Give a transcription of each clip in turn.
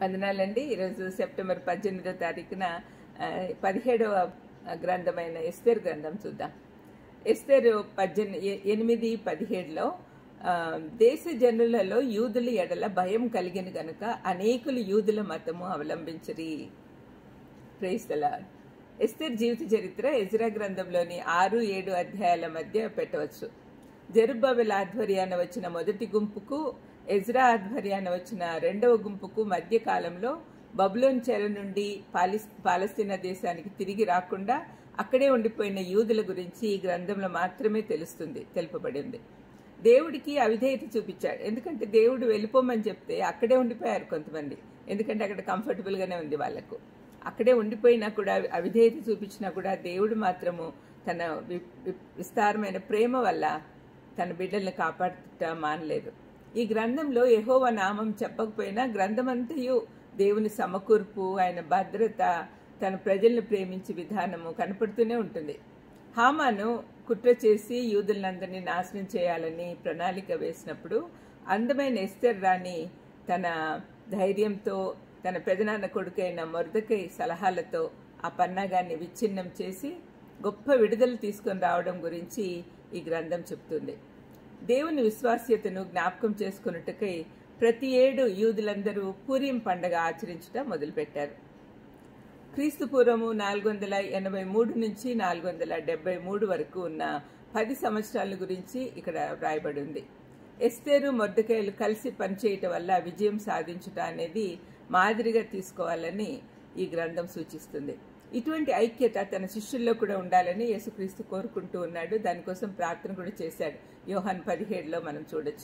వందనాలండి ఈరోజు సెప్టెంబర్ పద్దెనిమిదో తారీఖున ఆ, పదిహేడవ గ్రంథమైన ఎస్తేర్ గ్రంథం చూద్దాం ఎస్తేరు పద్దెనిమిది ఎనిమిది పదిహేడులో ఆ, దేశ జనులలో యూదుల ఎడల భయం కలిగిన గనుక అనేకులు యూదుల మతము అవలంబించరి ప్రైజ్ ద లార్డ్ ఎస్తేర్ జీవిత చరిత్ర ఎజ్రా గ్రంథంలోని ఆరు ఏడు అధ్యాయాల మధ్య పెట్టవచ్చు జెరుబ్బవెల్ ఆధ్వర్యాన వచ్చిన మొదటి గుంపుకు ఎజ్రా ఆధ్వర్యాన వచ్చిన రెండవ గుంపుకు మధ్య కాలంలో బబులోన్ చెర నుండి పాలిస్ పాలస్తీనా దేశానికి తిరిగి రాకుండా అక్కడే ఉండిపోయిన యూదుల గురించి ఈ గ్రంథంలో మాత్రమే తెలుస్తుంది తెలుపబడింది దేవుడికి అవిధేయత చూపించాడు ఎందుకంటే దేవుడు వెళ్ళిపోమని చెప్తే అక్కడే ఉండిపోయారు కొంతమంది ఎందుకంటే అక్కడ కంఫర్టబుల్ గానే ఉంది వాళ్ళకు అక్కడే ఉండిపోయినా కూడా అవిధేయత చూపించినా కూడా దేవుడు మాత్రము తన వి- వి- విస్తారమైన ప్రేమ వల్ల తన బిడ్డల్ని కాపాడుట మానలేదు ఈ గ్రంథంలో యెహోవా నామం చెప్పకపోయినా గ్రంథమంతయు దేవుని సమకూర్పు ఆయన భద్రత తన ప్రజల్ని ప్రేమించే విధానము కనపడుతూనే ఉంటుంది హామాను కుట్ర చేసి యూదులందరినీ నాశనం చేయాలని ప్రణాళిక వేసినప్పుడు అందమైన ఎస్తర్ రాణి తన ధైర్యంతో తన పెదనాన్న కొడుకైన మొరదకై సలహాలతో ఆ పన్నాగాన్ని విచ్ఛిన్నం చేసి గొప్ప విడుదల తీసుకొని రావడం గురించి ఈ గ్రంథం చెప్తుంది దేవుని విశ్వాస్యతను జ్ఞాపకం చేసుకున్నట్టుకై ప్రతి ఏడు యూదులందరూ పూరిం పండగ ఆచరించడం మొదలుపెట్టారు క్రీస్తు పూర్వము నాలుగు వందల ఎనభై మూడు నుంచి నాలుగు వందల డెబ్బై మూడు వరకు ఉన్న పది సంవత్సరాల గురించి ఇక్కడ వ్రాయబడి ఉంది ఎస్తేరు మొద్దకాయలు కలిసి పనిచేయటం వల్ల విజయం సాధించుట అనేది మాదిరిగా తీసుకోవాలని ఈ గ్రంథం సూచిస్తుంది ఇటువంటి ఐక్యత తన శిష్యుల్లో కూడా ఉండాలని యేసుక్రీస్తు కోరుకుంటూ ఉన్నాడు దానికోసం ప్రార్థన కూడా చేశాడు యోహాన్ పదిహేడులో మనం చూడొచ్చు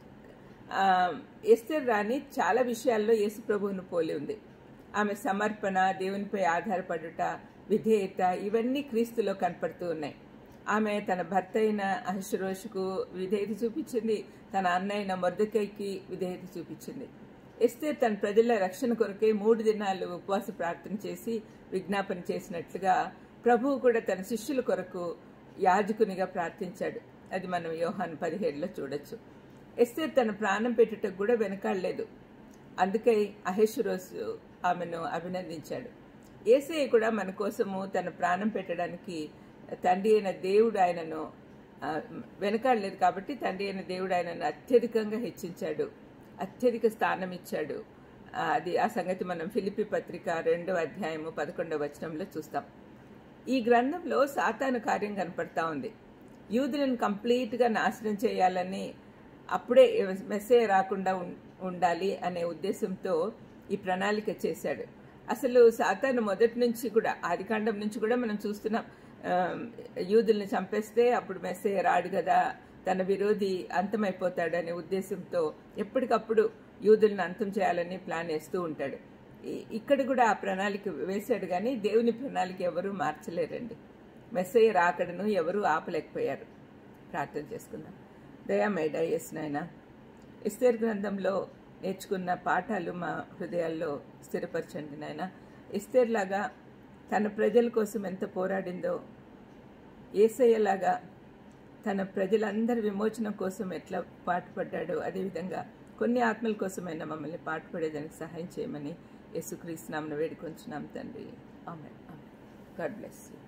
ఆ, ఎస్తేర్ రాణి చాలా విషయాల్లో యేసు ప్రభువును పోలి ఉంది ఆమె సమర్పణ దేవునిపై ఆధారపడుట విధేయత ఇవన్నీ క్రీస్తులో కనపడుతూ ఉన్నాయి ఆమె తన భర్త అయిన అహశ్వరోషుకు విధేయత చూపించింది తన అన్న అయిన మొర్దకైకి విధేయత చూపించింది ఎస్తేర్ తన ప్రజల రక్షణ కొరకై మూడు దినాలు ఉపవాస ప్రార్థన చేసి విజ్ఞాపన చేసినట్లుగా ప్రభువు కూడా తన శిష్యుల కొరకు యాజకునిగా ప్రార్థించాడు అది మనం యోహాన్ పదిహేడులో చూడొచ్చు ఎస్తేర్ తన ప్రాణం పెట్టుటకు కూడా వెనకాడలేదు అందుకై అహేశ్వరోసు ఆమెను అభినందించాడు ఏసయ్య కూడా మన కోసము తన ప్రాణం పెట్టడానికి తండ్రి అయిన దేవుడు ఆయనను ఆ, వెనకాడలేదు కాబట్టి తండ్రి అయిన దేవుడు ఆయనను అత్యధికంగా హెచ్చించాడు అత్యధిక స్థానం ఇచ్చాడు ఆ, అది ఆ సంగతి మనం ఫిలిపి పత్రిక రెండవ అధ్యాయము పదకొండవ వచనంలో చూస్తాం ఈ గ్రంథంలో సాతాను కార్యం కనపడతా ఉంది యూదులను కంప్లీట్గా నాశనం చేయాలని అప్పుడే మెస్సే రాకుండా ఉం- ఉండాలి అనే ఉద్దేశంతో ఈ ప్రణాళిక చేశాడు అసలు సాతాను మొదటి నుంచి కూడా ఆదికాండం నుంచి కూడా మనం చూస్తున్నాం ఆ, యూదుల్ని చంపేస్తే అప్పుడు మెస్సే రాడు కదా తన విరోధి అంతమైపోతాడనే ఉద్దేశంతో ఎప్పటికప్పుడు యూదుల్ని అంతం చేయాలని ప్లాన్ వేస్తూ ఉంటాడు ఈ- ఇక్కడ కూడా ఆ ప్రణాళిక వేశాడు కానీ దేవుని ప్రణాళిక ఎవరూ మార్చలేరండి మెస్సయ్య రాకడను ఎవరూ ఆపలేకపోయారు ప్రార్థన చేసుకుందాం దయామేడ ఎస్ నాయన ఇస్తేర్ గ్రంథంలో నేర్చుకున్న పాఠాలు మా హృదయాల్లో స్థిరపరచండి నాయన ఇస్తేర్ లాగా తన ప్రజల కోసం ఎంత పోరాడిందో ఏసయ్యలాగా తన ప్రజలందరి విమోచన కోసం ఎట్లా పాటుపడ్డాడో అదేవిధంగా కొన్ని ఆత్మల కోసమైనా మమ్మల్ని పాటుపడేదానికి సహాయం చేయమని యేసుక్రీస్తు నామను వేడుకొంచున్నాం తండ్రి ఆమె గాడ్ బ్లెస్ యూ